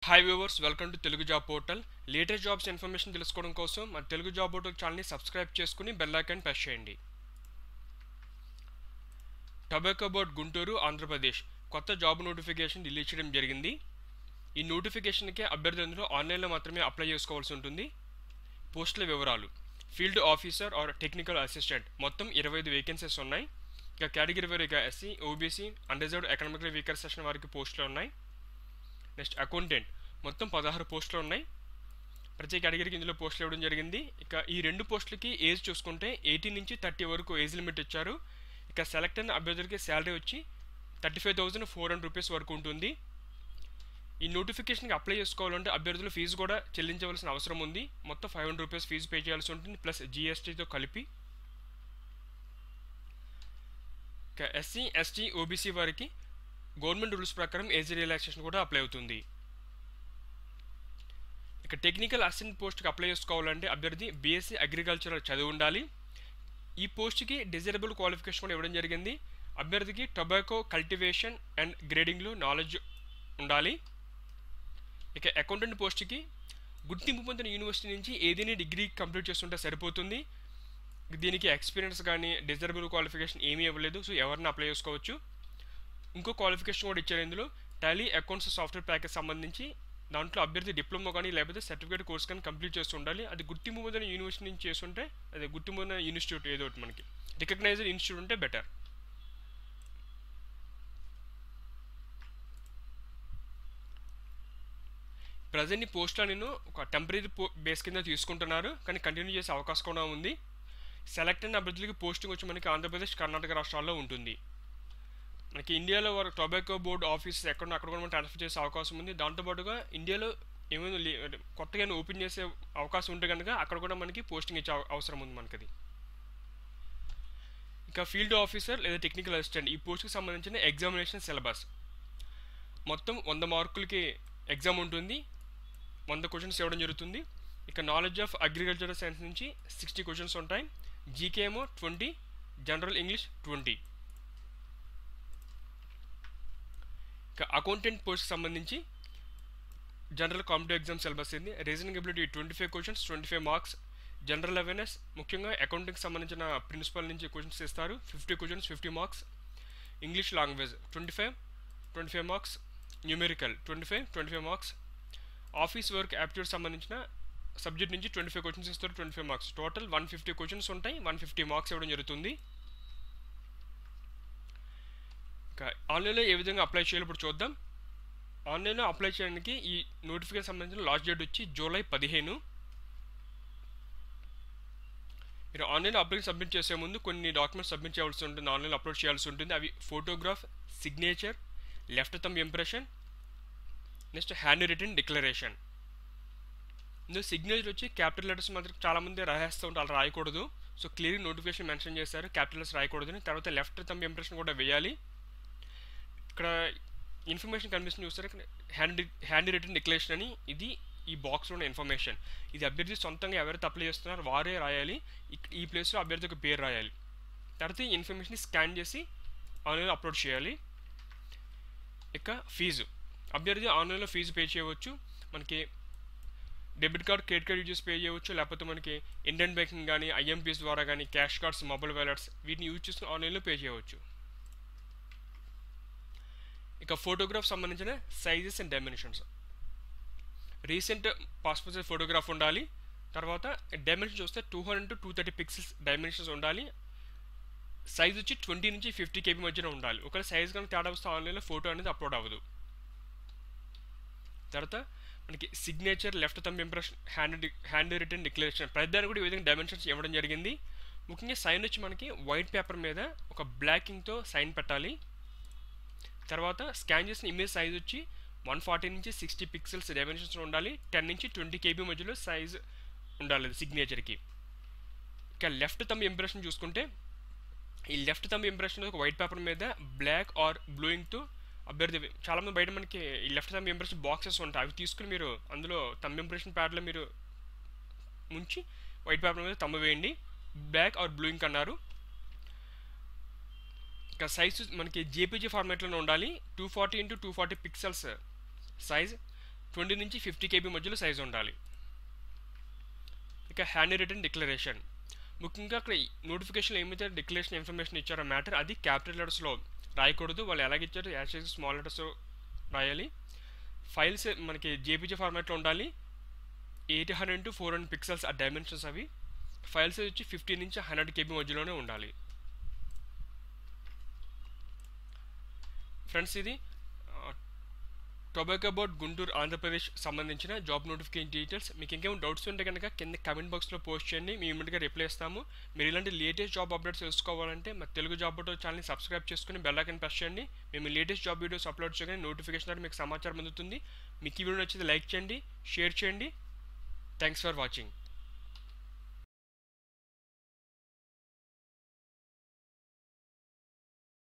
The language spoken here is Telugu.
hi viewers welcome to Telugu job portal latest jobs information తెలుసుకోవడం కోసం మన తెలుగు జాబ్ పోర్టల్ ఛానల్ని సబ్స్క్రైబ్ చేసుకుని బెల్ ఐకాన్ ప్రెస్ చేయండి టొబాకో బోర్డ్ గుంటూరు ఆంధ్రప్రదేశ్ కొత్త జాబ్ నోటిఫికేషన్ రిలీజ్ చేయడం జరిగింది ఈ నోటిఫికేషన్కి అభ్యర్థులందరూ ఆన్లైన్లో మాత్రమే అప్లై చేసుకోవాల్సి ఉంటుంది పోస్టుల వివరాలు field officer or technical assistant మొత్తం ఇరవై ఐదు వేకెన్సీస్ ఉన్నాయి ఇక కేటగిరీ వారీగా SC OBC unreserved economical weaker section వారికి పోస్టులు ఉన్నాయి నెక్స్ట్ అకౌంటెంట్ మొత్తం పదహారు పోస్టులు ఉన్నాయి ప్రతి కేటగిరీకి ఇందులో పోస్టులు ఇవ్వడం జరిగింది ఇక ఈ రెండు పోస్టులకి ఏజ్ చూసుకుంటే ఎయిటీన్ నుంచి థర్టీ వరకు ఏజ్ లిమిట్ ఇచ్చారు ఇక సెలెక్ట్ అయిన అభ్యర్థులకి శాలరీ వచ్చి thirty five thousand four hundred rupees వరకు ఉంటుంది ఈ నోటిఫికేషన్కి అప్లై చేసుకోవాలంటే అభ్యర్థులు ఫీజు కూడా చెల్లించవలసిన అవసరం ఉంది మొత్తం five hundred rupees fee pay చేయాల్సి ఉంటుంది ప్లస్ జిఎస్టీతో కలిపి ఇక ఎస్సీ ఎస్టీ ఓబీసీ వారికి గవర్నమెంట్ రూల్స్ ప్రకారం ఏజ్ రిలాక్సేషన్ కూడా అప్లై అవుతుంది ఇక టెక్నికల్ అసిస్టెంట్ పోస్ట్కి అప్లై చేసుకోవాలంటే అభ్యర్థి బీఎస్సీ అగ్రికల్చర్ చదివి ఉండాలి ఈ పోస్ట్కి డిజైరబుల్ క్వాలిఫికేషన్ కూడా ఇవ్వడం జరిగింది అభ్యర్థికి టొబాకో కల్టివేషన్ అండ్ గ్రేడింగ్లో నాలెడ్జ్ ఉండాలి ఇక అకౌంటెంట్ పోస్ట్కి గుర్తింపు పొందిన యూనివర్సిటీ నుంచి ఏదైనా డిగ్రీ కంప్లీట్ చేస్తుంటే సరిపోతుంది దీనికి ఎక్స్పీరియన్స్ కానీ డిజైరబుల్ క్వాలిఫికేషన్ ఏమీ ఇవ్వలేదు సో ఎవరిని అప్లై చేసుకోవచ్చు ఇంకో క్వాలిఫికేషన్ కూడా ఇచ్చారు ఇందులో టాలీ అకౌంట్స్ సాఫ్ట్వేర్ ప్యాకేజ్ సంబంధించి దాంట్లో అభ్యర్థి డిప్లొమా కానీ లేకపోతే సర్టిఫికేట్ కోర్స్ కానీ కంప్లీట్ చేస్తూ ఉండాలి అది గుర్తింపు పొందిన యూనివర్సిటీ నుంచి చేస్తుంటే అది గుర్తింపు పొందిన ఇన్స్టిట్యూట్ ఏదో ఒకటి మనకి రికగ్నైజ్డ్ ఇన్స్టిట్యూట్ ఉంటే బెటర్ ప్రజెంట్ ఈ పోస్ట్లో నేను ఒక టెంపరీ బేస్ కింద తీసుకుంటున్నారు కానీ కంటిన్యూ చేసే అవకాశం కూడా ఉంది సెలెక్ట్ అయిన అభ్యర్థులకి పోస్టింగ్ వచ్చి మనకి ఆంధ్రప్రదేశ్ కర్ణాటక రాష్ట్రాల్లో ఉంటుంది మనకి ఇండియాలో వారు టొబాకో బోర్డు ఆఫీస్ ఎక్కడ అక్కడ కూడా మనం ట్రాన్స్ఫర్ చేసే అవకాశం ఉంది దాంతోపాటుగా ఇండియాలో ఏమైనా కొత్తగా ఓపెన్ చేసే అవకాశం ఉంటే కనుక అక్కడ కూడా మనకి పోస్టింగ్ ఇచ్చే అవసరం ఉంది మనకి అది ఇంకా ఫీల్డ్ ఆఫీసర్ లేదా టెక్నికల్ అసిస్టెంట్ ఈ పోస్ట్కి సంబంధించిన ఎగ్జామినేషన్ సిలబస్ మొత్తం వంద మార్కులకి ఎగ్జామ్ ఉంటుంది వంద క్వశ్చన్స్ ఇవ్వడం జరుగుతుంది ఇక నాలెడ్జ్ ఆఫ్ అగ్రికల్చరల్ సైన్స్ నుంచి సిక్స్టీ క్వశ్చన్స్ ఉంటాయి జీకే ఏమో ట్వంటీ జనరల్ ఇంగ్లీష్ ట్వంటీ ఇక అకౌంటెంట్ పోస్ట్కి సంబంధించి జనరల్ కాంపిటేటివ్ ఎగ్జామ్ సిలబస్ ఇది reasoning ability twenty five questions twenty five marks general awareness ముఖ్యంగా అకౌంటింగ్కి సంబంధించిన ప్రిన్సిపల్ నుంచి క్వశ్చన్స్ ఇస్తారు fifty questions fifty marks English language twenty five twenty five marks numerical twenty five twenty five marks office work aptitude సంబంధించిన సబ్జెక్ట్ నుంచి ట్వంటీ ఫైవ్ క్వశ్చన్స్ ఇస్తారు twenty five marks total one fifty questions ఉంటాయి వన్ ఫిఫ్టీ మార్క్స్ ఇవ్వడం జరుగుతుంది ఇంకా ఆన్లైన్లో ఏ విధంగా అప్లై చేయాలో ఇప్పుడు చూద్దాం ఆన్లైన్లో అప్లై చేయడానికి ఈ నోటిఫికేషన్ సంబంధించిన లాస్ట్ డేట్ వచ్చి జూలై పదిహేను మీరు ఆన్లైన్లో అప్లికేషన్ సబ్మిట్ చేసే ముందు కొన్ని డాక్యుమెంట్స్ సబ్మిట్ చేయాల్సి ఉంటుంది ఆన్లైన్లో అప్లోడ్ చేయాల్సి ఉంటుంది అవి photograph signature left thumb impression next hand written declaration ఇందులో సిగ్నేచర్ వచ్చి క్యాపిటల్ లెటర్స్ మాత్రం చాలామంది రాసేస్తూ ఉంటారు అలా రాయకూడదు సో క్లియర్ నోటిఫికేషన్ మెన్షన్ చేశారు క్యాపిటల్ లెటర్స్ రాయకూడదు తర్వాత లెఫ్ట్ థమ్ ఇంప్రెషన్ కూడా వేయాలి ఇక్కడ ఇన్ఫర్మేషన్ కనిపిస్తుంది చూస్తారు హ్యాండ్ హ్యాండ్ రిటర్న్ డిక్లరేషన్ అని ఇది ఈ బాక్స్లో ఉన్న ఇన్ఫర్మేషన్ ఇది అభ్యర్థి సొంతంగా ఎవరైతే అప్లై చేస్తున్నారో వారే రాయాలి ఈ ప్లేస్లో అభ్యర్థి ఒక పేరు రాయాలి తర్వాత ఈ ఇన్ఫర్మేషన్ స్కాన్ చేసి ఆన్లైన్లో అప్లోడ్ చేయాలి ఇక ఫీజు అభ్యర్థి ఆన్లైన్లో ఫీజు పే చేయవచ్చు మనకి debit card credit card use pay చేయవచ్చు లేకపోతే మనకి ఇండియన్ బ్యాంకింగ్ కానీ ఐఎంపీఎస్ ద్వారా కానీ క్యాష్ కార్డ్స్ మొబైల్ వ్యాలెట్స్ వీటిని యూజ్ చేసుకుని ఆన్లైన్లో పే చేయవచ్చు ఇక ఫోటోగ్రాఫ్ సంబంధించిన sizes and dimensions recent passport size photograph ఉండాలి తర్వాత డైమెన్షన్ చూస్తే two hundred to two thirty pixels dimensions ఉండాలి సైజ్ వచ్చి ట్వంటీ నుంచి ఫిఫ్టీ కేబీ మధ్యన ఉండాలి ఒకవేళ సైజ్ కనుక తేడా వస్తే ఆన్లైన్లో ఫోటో అనేది అప్లోడ్ అవ్వదు తర్వాత మనకి signature left thumb impression hand hand written declaration ప్రతి దానికి కూడా ఈ విధంగా డైమెన్షన్స్ ఇవ్వడం జరిగింది ముఖ్యంగా సైన్ వచ్చి మనకి వైట్ పేపర్ మీద ఒక బ్లాకింగ్తో సైన్ పెట్టాలి తర్వాత స్కాన్ చేసిన ఇమేజ్ సైజ్ వచ్చి వన్ ఫార్టీ నుంచి సిక్స్టీ పిక్సెల్స్ డైమెన్షన్స్ ఉండాలి టెన్ నుంచి ట్వంటీ కేబీ మధ్యలో సైజ్ ఉండాలి సిగ్నేచర్కి ఇక లెఫ్ట్ థంబ్ ఇంప్రెషన్ చూసుకుంటే ఈ లెఫ్ట్ థంబ్ ఇంప్రెషన్ ఒక వైట్ పేపర్ మీద బ్లాక్ ఆర్ బ్లూయింగ్తో అభ్యర్థి చాలామంది బయట మనకి ఈ లెఫ్ట్ థంబ్ ఇంప్రెషన్ బాక్సెస్ ఉంటాయి అవి తీసుకుని మీరు అందులో థంబ్ ఇంప్రెషన్ ప్యాడ్లో మీరు ముంచి వైట్ పేపర్ మీద తమ్మ వేయండి బ్లాక్ ఆర్ బ్లూయింగ్ అన్నారు ఇక సైజ్ మనకి జేపీజీ ఫార్మాట్లోనే ఉండాలి two forty into two forty pixels size twenty నుంచి ఫిఫ్టీ కేబీ మధ్యలో సైజ్ ఉండాలి ఇక హ్యాండ్ రిటర్న్ డిక్లరేషన్ ముఖ్యంగా అక్కడ నోటిఫికేషన్ ఏమైతే డిక్లరేషన్ ఇన్ఫర్మేషన్ ఇచ్చారో మ్యాటర్ అది క్యాపిటల్ లెటర్స్లో రాయకూడదు వాళ్ళు ఎలాగ ఇచ్చారో యాజ్ స్మాల్ లెటర్స్ రాయాలి ఫైల్స్ మనకి జేపీజీ ఫార్మాట్లో ఉండాలి eight hundred to four hundred pixels ఆ డైమెన్షన్స్ అవి ఫైల్స్ వచ్చి ఫిఫ్టీ నుంచి హండ్రెడ్ కేబీ మధ్యలోనే ఉండాలి ఫ్రెండ్స్ ఇది టొబాకో బోర్డ్ గుంటూరు ఆంధ్రప్రదేశ్ సంబంధించిన జాబ్ నోటిఫికేషన్ డీటెయిల్స్ మీకు ఇంకేమైనా డౌట్స్ ఉంటే కనుక కింద కమెంట్ బాక్స్లో పోస్ట్ చేయండి మేము ఇమీడియట్గా రిప్లై ఇస్తాము మీరు ఇలాంటి లేటెస్ట్ జాబ్ అప్డేట్స్ తెలుసుకోవాలంటే మా తెలుగు జాబ్ బోర్డ్ ఛానల్ని సబ్స్క్రైబ్ చేసుకుని బెల్ ఐకన్ ప్రెస్ చేయండి మేము లేటెస్ట్ జాబ్ వీడియోస్ అప్లోడ్ చేయగానే నోటిఫికేషన్ ద్వారా మీకు సమాచారం అందుతుంది మీకు ఈ వీడియో నచ్చితే లైక్ చేయండి షేర్ చేయండి థ్యాంక్స్ ఫర్ వాచింగ్